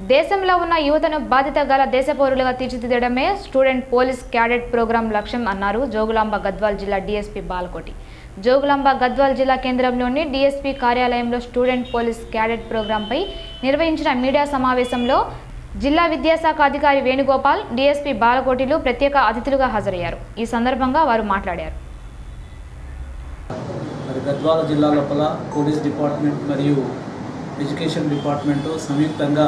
దేశంలో ఉన్న యువతను బాధ్యత గల దేశ పౌరులుగా తీర్చిదిద్దడమే స్టూడెంట్ పోలీస్ క్యాడెట్ ప్రోగ్రాం లక్ష్యం అన్నారు జోగులాంబ గద్వాల్ జిల్లా డీఎస్పీ బాలకోటి జోగులాంబ గద్వాల్ జిల్లా కేంద్రంలోని డీఎస్పీ కార్యాలయంలో స్టూడెంట్ పోలీస్ క్యాడెట్ ప్రోగ్రాంపై నిర్వహించిన మీడియా సమావేశంలో జిల్లా విద్యాశాఖ అధికారి వేణుగోపాల్ డీఎస్పీ బాలకోటిలు ప్రత్యేక అతిథులుగా హాజరయ్యారు ఈ సందర్భంగా వారు మాట్లాడారు మరి గద్వాల జిల్లా లోపల పోలీస్ డిపార్ట్మెంట్ మరియు ఎడ్యుకేషన్ డిపార్ట్మెంట్ సంయుక్తంగా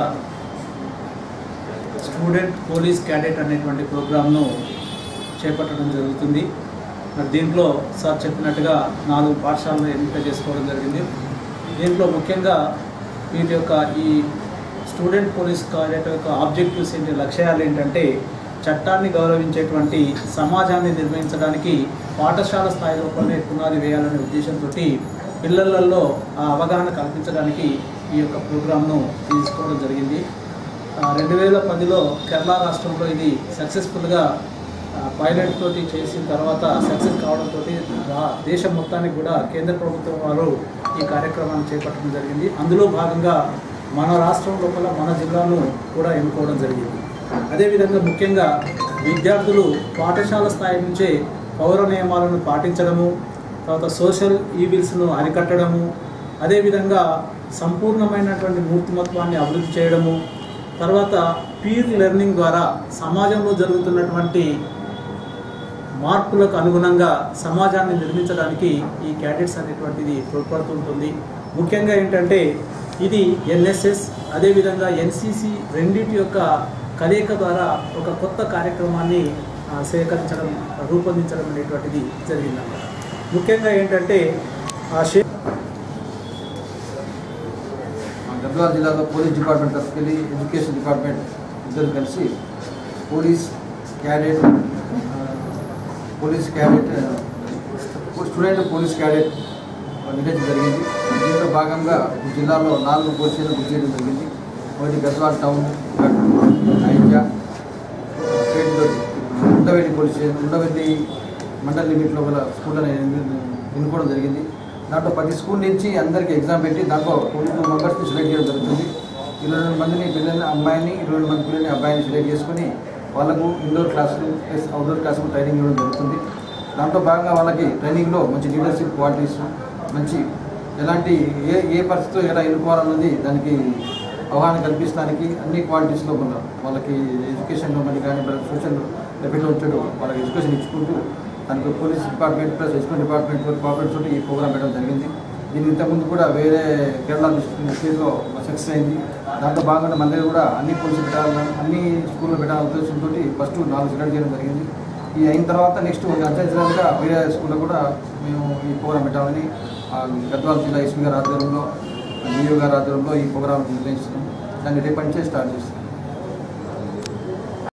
స్టూడెంట్ పోలీస్ క్యాడెట్ అనేటువంటి ప్రోగ్రామ్ను చేపట్టడం జరుగుతుంది మరి దీంట్లో సార్ చెప్పినట్టుగా నాలుగు పాఠశాలను ఎన్నిక చేసుకోవడం జరిగింది దీంట్లో ముఖ్యంగా వీటి యొక్క ఈ స్టూడెంట్ పోలీస్ క్యాడెట్ యొక్క ఆబ్జెక్టివ్స్ ఏంటి లక్ష్యాలు ఏంటంటే చట్టాన్ని గౌరవించేటువంటి సమాజాన్ని నిర్మించడానికి పాఠశాల స్థాయి లోపలనే పునాది వేయాలనే ఉద్దేశంతో పిల్లలలో ఆ అవగాహన కల్పించడానికి ఈ యొక్క ప్రోగ్రామ్ను తీసుకోవడం జరిగింది రెండు వేల పదిలో కేరళ రాష్ట్రంలో ఇది సక్సెస్ఫుల్గా పైలట్ తోటి చేసిన తర్వాత సక్సెస్ కావడంతో దేశం మొత్తానికి కూడా కేంద్ర ప్రభుత్వం వారు ఈ కార్యక్రమాన్ని చేపట్టడం జరిగింది అందులో భాగంగా మన రాష్ట్రం లోపల మన జిల్లాను కూడా ఎన్నుకోవడం జరిగింది అదేవిధంగా ముఖ్యంగా విద్యార్థులు పాఠశాల స్థాయి నుంచే పౌర నియమాలను పాటించడము తర్వాత సోషల్ ఈవిల్స్ను అరికట్టడము అదేవిధంగా సంపూర్ణమైనటువంటి మూర్తిమత్వాన్ని అభివృద్ధి చేయడము తర్వాత పీర్ లెర్నింగ్ ద్వారా సమాజంలో జరుగుతున్నటువంటి మార్పులకు అనుగుణంగా సమాజాన్ని నిర్మించడానికి ఈ క్యాడెట్స్ అనేటువంటిది తోడ్పడుతుంటుంది ముఖ్యంగా ఏంటంటే ఇది ఎన్ఎస్ఎస్ అదేవిధంగా ఎన్సిసి రెండింటి యొక్క కలయిక ద్వారా ఒక కొత్త కార్యక్రమాన్ని ఆ, సేకరించడం రూపొందించడం అనేటువంటిది జరిగిందన్నమాట ముఖ్యంగా ఏంటంటే ఆ షే మా గద్వాల జిల్లాలో పోలీస్ డిపార్ట్మెంట్ తరఫుకి వెళ్ళి ఎడ్యుకేషన్ డిపార్ట్మెంట్ ఇద్దరు కలిసి పోలీస్ క్యాడెట్ ఆ, పోలీస్ క్యాడెట్ ఆ, స్టూడెంట్ పోలీస్ క్యాడెట్ నిర్వహించడం జరిగింది దీంట్లో భాగంగా ఈ జిల్లాలో నాలుగు పోలీస్ స్టేషన్లు గుర్తు చేయడం జరిగింది ఒకటి గద్వాల టౌన్ ఐజా పేటలో ఉండవెల్లి పోలీస్ స్టేషన్ ఉండవెల్లి మండల్ లిమిట్లో గల స్కూళ్ళని ఎన్నుకోవడం జరిగింది దాంట్లో ప్రతి స్కూల్ నుంచి అందరికీ ఎగ్జామ్ పెట్టి దాంట్లో ట్వంటీ టూ మెంబర్స్ని సెలెక్ట్ చేయడం జరుగుతుంది ఇరవై రెండు మందిని పిల్లల్ని అమ్మాయిని ఇరవై రెండు మంది పిల్లల్ని అబ్బాయిని సెలెక్ట్ చేసుకొని వాళ్ళకు ఇండోర్ క్లాసులు ప్లస్ అవుట్డోర్ క్లాసులు ట్రైనింగ్ ఇవ్వడం జరుగుతుంది దాంట్లో భాగంగా వాళ్ళకి ట్రైనింగ్లో మంచి లీడర్షిప్ క్వాలిటీస్ మంచి ఎలాంటి ఏ ఏ పరిస్థితిలో ఎలా ఎన్నుకోవాలన్నది దానికి అవగాహన కల్పించడానికి అన్ని క్వాలిటీస్లో ఉన్న వాళ్ళకి ఎడ్యుకేషన్లో మరి కానీ సోషల్ ఎఫెక్ట్ వచ్చాడు వాళ్ళకి ఎడ్యుకేషన్ ఇచ్చుకుంటూ దానికి police department plus education department cooperate తోటి ఈ ప్రోగ్రామ్ పెట్టడం జరిగింది దీని ఇంతకుముందు కూడా వేరే కేరళ స్టేట్లో సక్సెస్ అయింది దాంట్లో భాగంగా మన దగ్గర కూడా అన్ని పోలీసు పెట్టాలని అన్ని స్కూల్లో పెట్టాలనే ఉద్దేశంతో ఫస్ట్ నాలుగు సెలెక్ట్ చేయడం జరిగింది ఈ అయిన తర్వాత నెక్స్ట్ అంచెంచడానికి వేరే స్కూల్లో కూడా మేము ఈ ప్రోగ్రామ్ పెట్టామని ఆ గద్వాల జిల్లా ఎస్పీ గారి ఆధ్వర్యంలో డిఓ గారి ఆధ్వర్యంలో ఈ ప్రోగ్రామ్ నిర్వహిస్తున్నాం దాన్ని రేపటి నుంచే స్టార్ట్ చేస్తాం